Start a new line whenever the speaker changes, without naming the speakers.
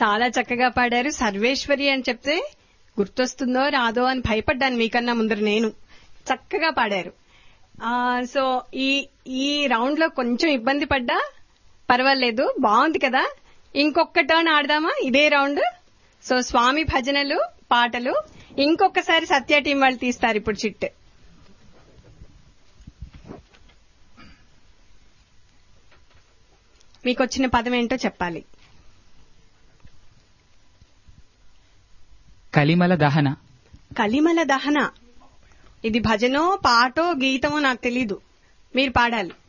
చాలా చక్కగా పాడారు సర్వేశ్వరి అని చెప్తే గుర్తొస్తుందో రాదో అని భయపడ్డాను మీకన్నా ముందర నేను చక్కగా పాడారు ఆ, సో ఈ ఈ రౌండ్ లో కొంచెం ఇబ్బంది పడ్డా పర్వాలేదు బాగుంది కదా ఇంకొక టర్న్ ఆడదామా ఇదే రౌండ్ సో స్వామి భజనలు పాటలు ఇంకొకసారి సత్య టీం వాళ్ళు తీస్తారు ఇప్పుడు చిట్ మీకు వచ్చిన పదం ఏంటో చెప్పాలి
కలిమల దహన
కలిమల దహన ఇది భజనో పాటో గీతమో నాకు తెలీదు మీరు పాడాలి